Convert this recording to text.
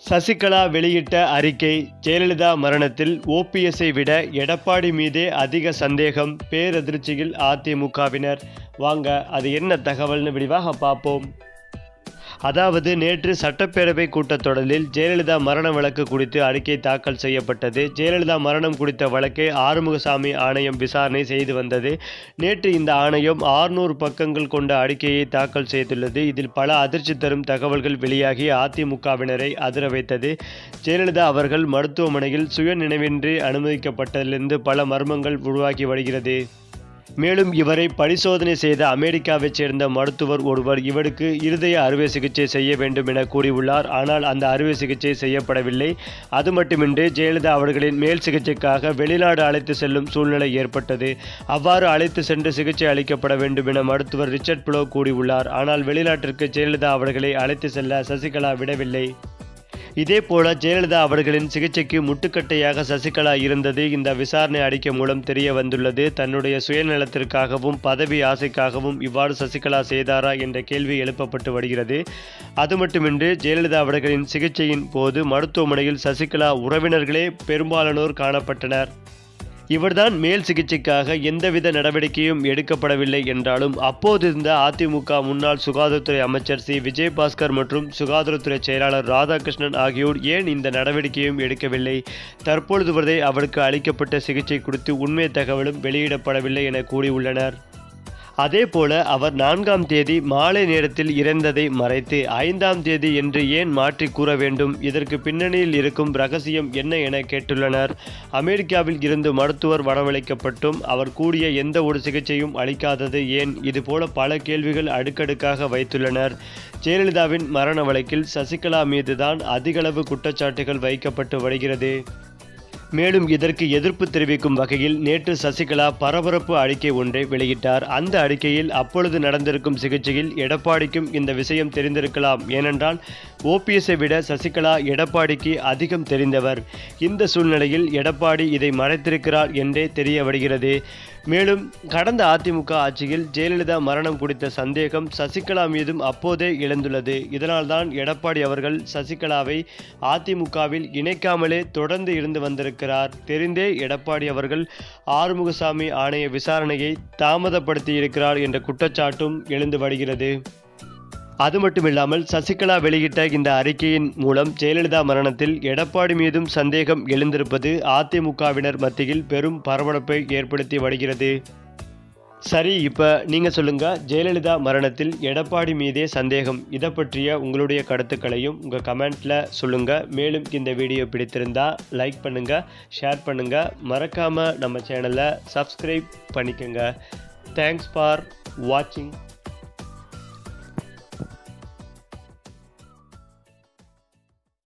சசிகலா வெளியிட்ட அறிக்கை ஜெயலலிதா மரணத்தில் ஓபிஎஸ்ஐ விட எடப்பாடி மீதே அதிக சந்தேகம் பேரதிர்ச்சியில் அதிமுகவினர் வாங்க அது என்ன தகவல்னு விரிவாக பார்ப்போம் அதாவது நேற்று சட்டப்பேரவை கூட்டத்தொடரில் ஜெயலலிதா மரண வழக்கு குறித்து அறிக்கை தாக்கல் செய்யப்பட்டது ஜெயலலிதா மரணம் குறித்த வழக்கை ஆறுமுகசாமி ஆணையம் விசாரணை செய்து வந்தது நேற்று இந்த ஆணையம் ஆறுநூறு பக்கங்கள் கொண்ட அறிக்கையை தாக்கல் செய்துள்ளது இதில் பல அதிர்ச்சி தரும் தகவல்கள் வெளியாகி அதிமுகவினரை அதிர வைத்தது ஜெயலலிதா அவர்கள் மருத்துவமனையில் சுய நினைவின்றி அனுமதிக்கப்பட்டதிலிருந்து பல மர்மங்கள் உருவாகி வருகிறது மேலும் இவரை பரிசோதனை செய்த அமெரிக்காவைச் சேர்ந்த மருத்துவர் ஒருவர் இவருக்கு இருதய அறுவை சிகிச்சை செய்ய வேண்டும் என கூறியுள்ளார் ஆனால் அந்த அறுவை சிகிச்சை செய்யப்படவில்லை அது மட்டுமின்றி ஜெயலலிதா அவர்களின் மேல் சிகிச்சைக்காக வெளிநாடு அழைத்து செல்லும் சூழ்நிலை ஏற்பட்டது அவ்வாறு அழைத்து சென்று சிகிச்சை அளிக்கப்பட வேண்டும் என மருத்துவர் ரிச்சர்ட் புளோ கூறியுள்ளார் ஆனால் வெளிநாட்டிற்கு ஜெயலலிதா அவர்களை அழைத்து செல்ல சசிகலா விடவில்லை இதேபோல ஜெயலலிதா அவர்களின் சிகிச்சைக்கு முட்டுக்கட்டையாக சசிகலா இருந்தது இந்த விசாரணை அறிக்கை மூலம் தெரிய வந்துள்ளது தன்னுடைய சுயநலத்திற்காகவும் பதவி ஆசைக்காகவும் இவ்வாறு சசிகலா செய்தாரா என்ற கேள்வி எழுப்பப்பட்டு வருகிறது அது மட்டுமின்றி ஜெயலலிதா அவர்களின் சிகிச்சையின் போது மருத்துவமனையில் சசிகலா உறவினர்களே பெரும்பாலானோர் காணப்பட்டனர் இவர்தான் மேல் சிகிச்சைக்காக எந்தவித நடவடிக்கையும் எடுக்கப்படவில்லை என்றாலும் அப்போதிருந்த அதிமுக முன்னாள் சுகாதாரத்துறை அமைச்சர் சி விஜயபாஸ்கர் மற்றும் சுகாதாரத்துறை செயலாளர் ராதாகிருஷ்ணன் ஆகியோர் ஏன் இந்த நடவடிக்கையும் எடுக்கவில்லை தற்பொழுது வரை அவருக்கு அளிக்கப்பட்ட சிகிச்சை குறித்து உண்மை தகவலும் வெளியிடப்படவில்லை என கூறியுள்ளனர் அதேபோல அவர் நான்காம் தேதி மாலை நேரத்தில் இறந்ததை மறைத்து ஐந்தாம் தேதி என்று ஏன் மாற்றி கூற வேண்டும் இதற்கு பின்னணியில் இருக்கும் ரகசியம் என்ன என கேட்டுள்ளனர் அமெரிக்காவில் இருந்து மருத்துவர் வரவழைக்கப்பட்டும் அவர் கூடிய எந்த ஒரு சிகிச்சையும் அளிக்காதது ஏன் இதுபோல பல கேள்விகள் அடுக்கடுக்காக வைத்துள்ளனர் ஜெயலலிதாவின் மரண வழக்கில் சசிகலா மீதுதான் அதிகளவு குற்றச்சாட்டுகள் வைக்கப்பட்டு வருகிறது மேலும் இதற்கு எதிர்ப்பு தெரிவிக்கும் வகையில் நேற்று சசிகலா பரபரப்பு அறிக்கை ஒன்றை வெளியிட்டார் அந்த அறிக்கையில் அப்பொழுது நடந்திருக்கும் சிகிச்சையில் எடப்பாடிக்கும் இந்த விஷயம் தெரிந்திருக்கலாம் ஏனென்றால் ஓபிஎஸ்ஐ விட சசிகலா எடப்பாடிக்கு அதிகம் தெரிந்தவர் இந்த சூழ்நிலையில் எடப்பாடி இதை மறைத்திருக்கிறார் என்றே தெரிய வருகிறது மேலும் கடந்த அதிமுக ஆட்சியில் ஜெயலலிதா மரணம் குறித்த சந்தேகம் சசிகலா மீதும் அப்போதே எழுந்துள்ளது இதனால்தான் எடப்பாடி அவர்கள் சசிகலாவை அதிமுகவில் இணைக்காமலே தொடர்ந்து இருந்து வந்திருக்கிறார் தெரிந்தே எடப்பாடி அவர்கள் ஆறுமுகசாமி ஆணைய விசாரணையை தாமதப்படுத்தியிருக்கிறார் என்ற குற்றச்சாட்டும் எழுந்து வருகிறது அது மட்டுமில்லாமல் சசிகலா வெளியிட்ட இந்த அறிக்கையின் மூலம் ஜெயலலிதா மரணத்தில் எடப்பாடி மீதும் சந்தேகம் எழுந்திருப்பது அதிமுகவினர் மத்தியில் பெரும் பரபரப்பை ஏற்படுத்தி வருகிறது சரி இப்போ நீங்கள் சொல்லுங்கள் ஜெயலலிதா மரணத்தில் எடப்பாடி மீதே சந்தேகம் இதை பற்றிய உங்களுடைய கருத்துக்களையும் உங்கள் கமெண்ட்டில் சொல்லுங்கள் மேலும் இந்த வீடியோ பிடித்திருந்தா லைக் பண்ணுங்கள் ஷேர் பண்ணுங்கள் மறக்காமல் நம்ம சேனலை சப்ஸ்கிரைப் பண்ணிக்கோங்க தேங்க்ஸ் ஃபார் வாட்சிங்